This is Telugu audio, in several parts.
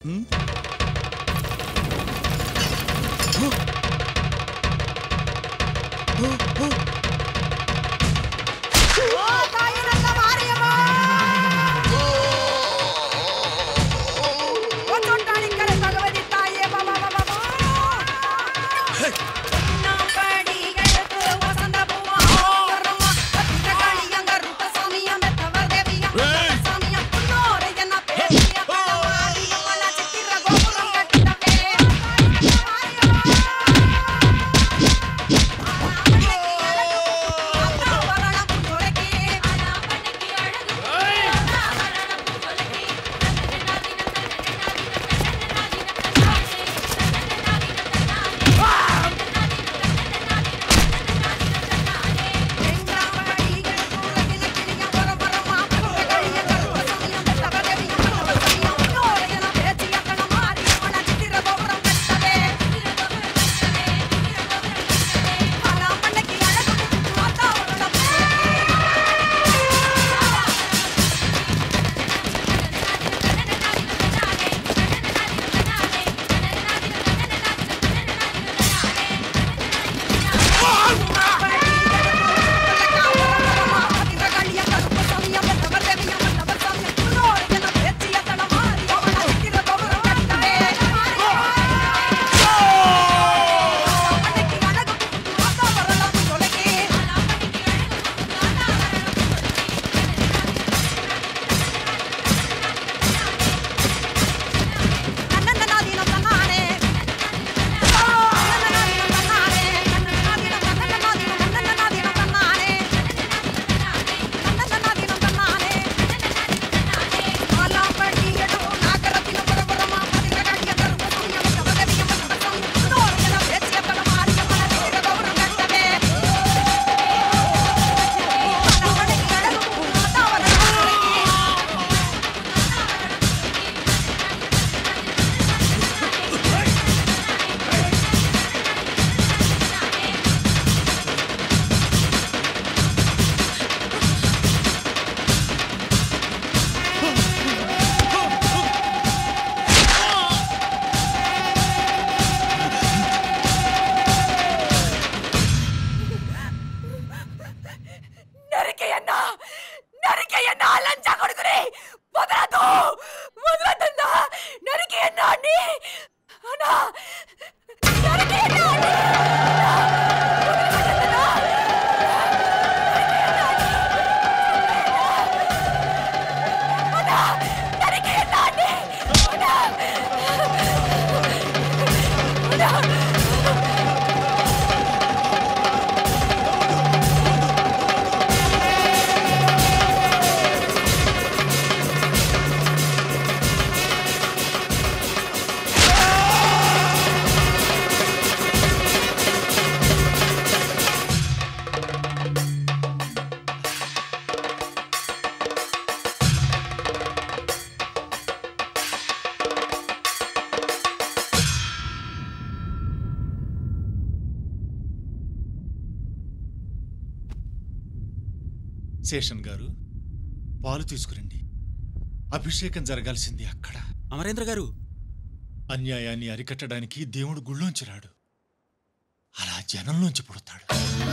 నరికేయన్నా నరికేయన్నా లంచా కొడుకుని వదలదు వదలద్దన్నా నరికేయన్నా అన్ని అన్నా నరికేయన్నా అన్ని! వదలద్దన్నా! అన్నా! నరికేయన్నా అన్ని! అన్నా! అన్నా! శేషన్ గారు పాలు తీసుకురండి అభిషేకం జరగాల్సింది అక్కడ అమరేంద్ర గారు అన్యాయాన్ని అరికట్టడానికి దేవుడు గుళ్ళోంచి రాడు అలా జనంలోంచి పుడతాడు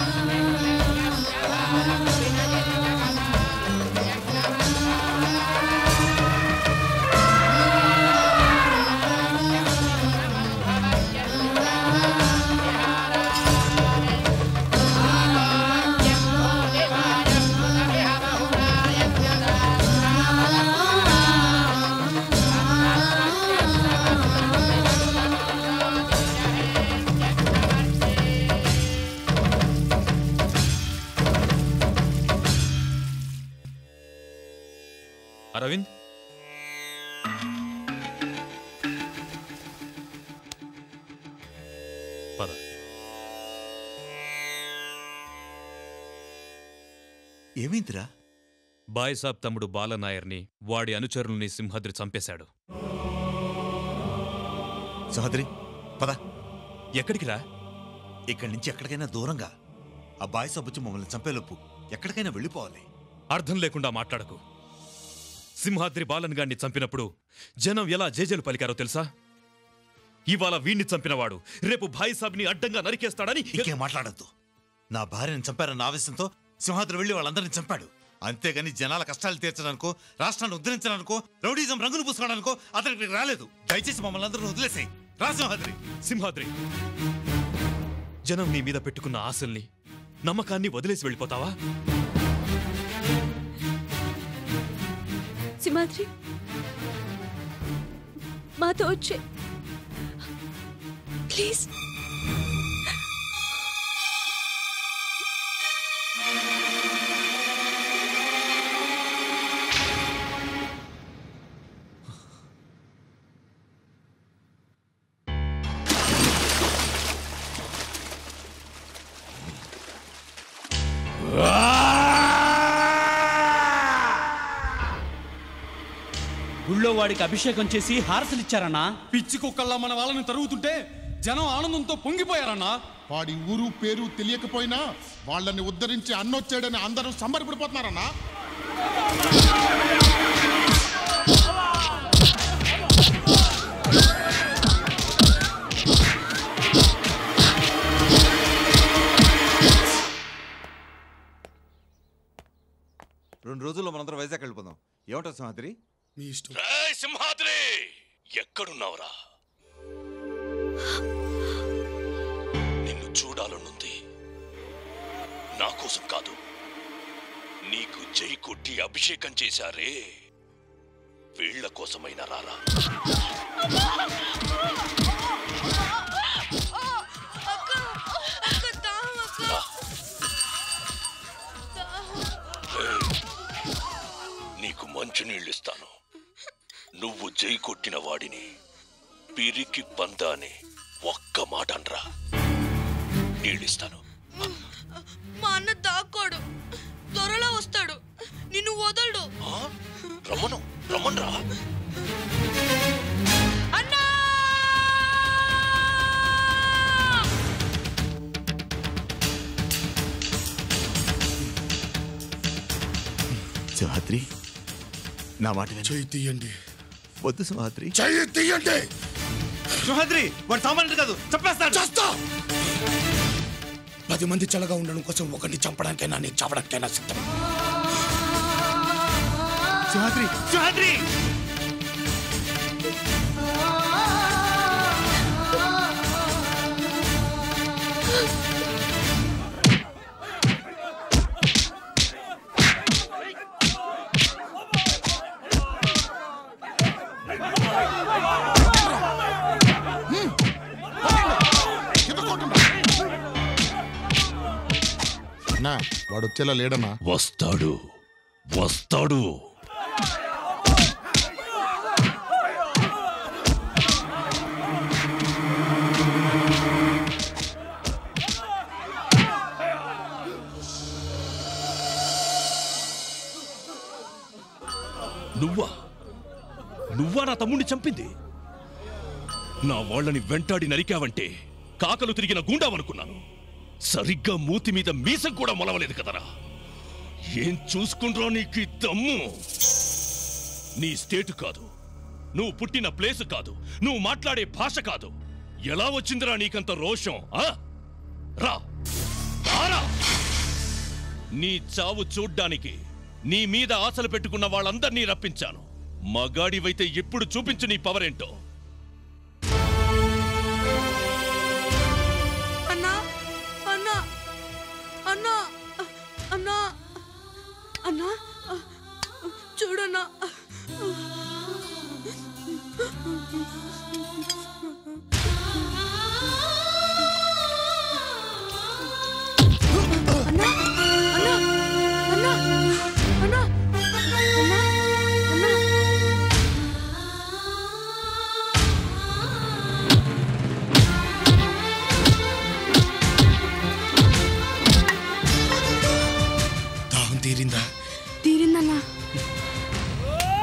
అరవింద్ పద ఏమైందిరా బాయ్సాబ్ తమ్ముడు బాలనాయర్ని వాడి అనుచరుల్ని సింహాద్రి చంపేశాడు సహోదరి పద ఎక్కడికి రా ఇక్కడి నుంచి ఎక్కడికైనా దూరంగా ఆ బాయ్ సబ్బుచ్చి మమ్మల్ని చంపేలోపు ఎక్కడికైనా వెళ్ళిపోవాలి అర్థం లేకుండా మాట్లాడకు సింహాద్రి బాలన్ గాన్ని చంపినప్పుడు జనం ఎలా జేజేలు పలికారో తెలుసా ఇవాళ వీణ్ణి చంపినవాడు రేపు భాయ్ సాబ్ని అడ్డంగా నరికేస్తాడని ఇంకేం మాట్లాడద్దు నా భార్యను చంపారన్న ఆవేశంతో సింహాద్రి వెళ్ళి వాళ్ళందరినీ చంపాడు అంతేగాని జనాల కష్టాలు తీర్చడానికో రాష్ట్రాన్ని ఉద్ధరించడానికో రౌడీజం రంగులు పూసుకోవడానికో అతనికి ఇక్కడికి రాలేదు దయచేసి మమ్మల్ని అందరూ వదిలేసాయి రా సింహాద్రి సింహాద్రి జనం నీ మీద పెట్టుకున్న ఆశల్ని నమ్మకాన్ని వదిలేసి వెళ్ళిపోతావా సింహాద్రి మాతో వచ్చే ప్లీజ్ గుళ్ళో వాడికి అభిషేకం చేసి హారసలిచ్చారన్నా పిచ్చి కుక్కల్లా మన వాళ్ళని తరుగుతుంటే జనం ఆనందంతో పొంగిపోయారన్నా వాడి ఊరు పేరు తెలియకపోయినా వాళ్ళని ఉద్ధరించి అన్నొచ్చాడని అందరూ సంబరపడిపోతున్నారన్నా రెండు రోజుల్లో మనందరం వైజాగ్ వెళ్ళిపోదాం ఏమంటావు సింహాద్రి మీ ఇష్టం సింహాద్రి ఎక్కడున్నావురా నిన్ను చూడాలనుంది నా కోసం కాదు నీకు జై కొట్టి అభిషేకం చేశారే వీళ్ల కోసమైనా రారా రా. ఏయ్, నీకు మంచినీళ్ళు ఇస్తాను నువ్వు జై కొట్టిన వాడిని పిరికి పందాని ఒక్క మాట అనరా నీళ్ళిస్తాను మా అన్న దాక్కోడు త్వరలో వస్తాడు నిన్ను వదలడు ఆ? రమ్మను రమ్మన్రా అన్నా సింహాద్రి నా మాట విను. చెయ్యి తీయండి వద్దు సింహాద్రి చెయ్యి తీయండి సింహాద్రి వాడు సామాన్యుడు కాదు చంపేస్తాడు చేస్తా పది మంది చల్లగా ఉండడం కోసం ఒకరిని చంపడానికైనా నేను చంపడానికైనా సిద్ధం సింహాద్రి సింహాద్రి కింద కొట్టండి. అన్నా వాడు వచ్చేలా లేడన్నా వస్తాడు వస్తాడు నువ్వా నువ్వా నా తమ్ముడిని చంపింది నా వాళ్ళని వెంటాడి నరికావంటే కాకలు తిరిగిన గుండావనుకున్నాను సరిగ్గా మూతి మీద మీసం కూడా మొలవలేదు కదరా ఏం చూసుకుండ్రో నీకు ఈ దమ్ము నీ స్టేటు కాదు నువ్వు పుట్టిన ప్లేస్ కాదు నువ్వు మాట్లాడే భాష కాదు ఎలా వచ్చిందిరా నీకంత రోషం ఆ? రా రారా నీ చావు చూడ్డానికి నీ మీద ఆశలు పెట్టుకున్న వాళ్ళందర్నీ రప్పించాను మగాడివైతే ఎప్పుడు చూపించు నీ పవర్ ఏంటో అన్నా అన్నా అన్నా అన్నా అన్నా చూడన్నా అన్నా అన్నా అన్నా అన్నా అన్నా అన్నా దాహం తీరిందా తీరిందన్నా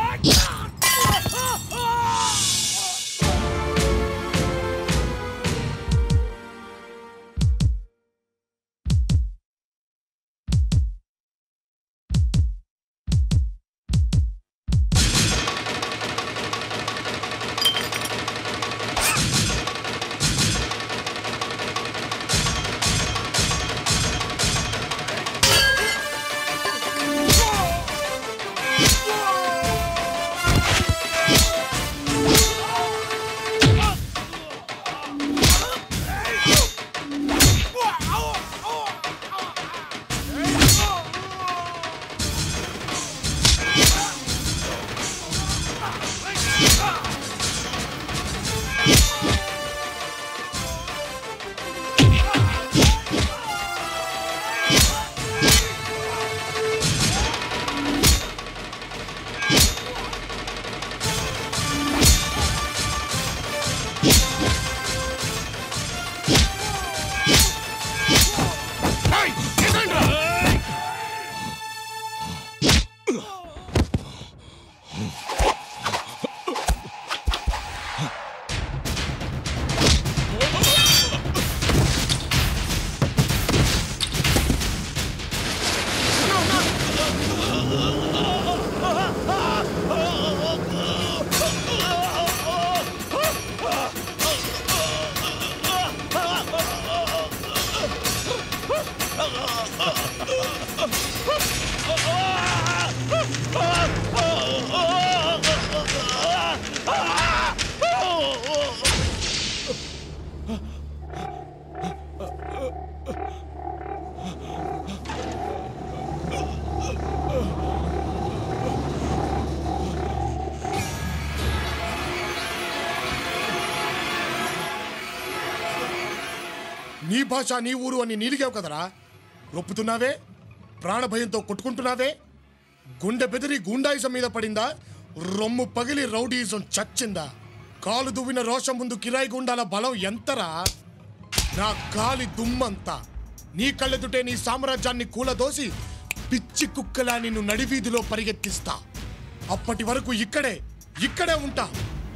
నీ భాష నీ ఊరు అని నీలిగావు కదరా రొప్పుతున్నావే ప్రాణభయంతో కొట్టుకుంటున్నావే గుండె బెదిరి గుండాయిజం మీద పడిందా రొమ్ము పగిలి రౌడీయిజం చచ్చిందా కాలు దువ్విన రోషం ముందు కిరాయి గుండాల బలం ఎంతరా నా గాలి దుమ్మంతా నీ కళ్ళెదుటే నీ సామ్రాజ్యాన్ని కూలదోసి పిచ్చి కుక్కలా నిన్ను నడివీధిలో పరిగెత్తిస్తా అప్పటి వరకు ఇక్కడే ఇక్కడే ఉంటా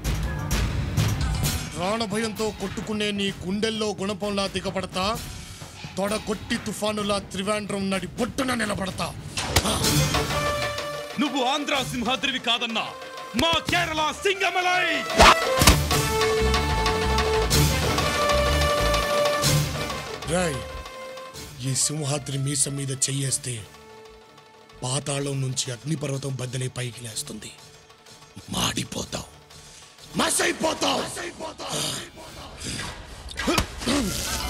ప్రాణభయంతో కొట్టుకునే నీ గుండెల్లో గుణపంలా దిగబడతా తొడగొట్టి తుఫానులా త్రివేంద్రం నడి బొట్టున నిలబడతా నువ్వు ఆంధ్ర సింహాద్రివి కాదన్నా మా కేరళ సింగమలై రాయ్ ఈ సింహాద్రి మీసం మీద చెయ్యేస్తే పాతాళం నుంచి అగ్నిపర్వతం బద్దలే పైకి లేస్తుంది మాడిపోతావు మసైపోతావు